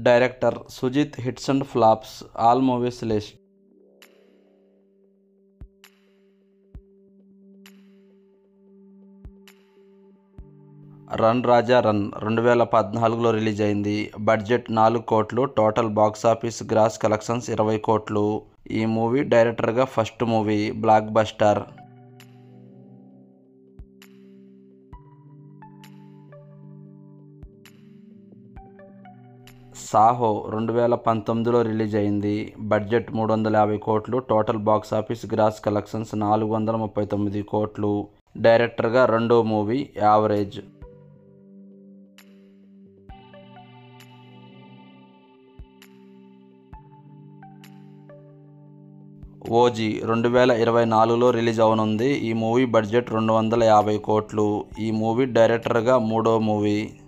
director Sujeeth hits and flops all movies list run Raja run రెండు వేల పద్నాలుగులో రిలీజ్ అయింది బడ్జెట్ నాలుగు కోట్లు total box office gross collections ఇరవై కోట్లు ఈ మూవీ డైరెక్టర్గా first movie blockbuster Saaho రెండు వేల పంతొమ్మిదిలో రిలీజ్ అయింది బడ్జెట్ మూడు వందల యాభై కోట్లు total box office gross collections నాలుగు వందల ముప్పై తొమ్మిది కోట్లు డైరెక్టర్గా రెండో మూవీ యావరేజ్ ఓజీ రెండు వేల ఇరవై నాలుగులో రిలీజ్ అవనుంది ఈ మూవీ బడ్జెట్ రెండు వందల యాభై కోట్లు ఈ మూవీ డైరెక్టర్గా మూడో మూవీ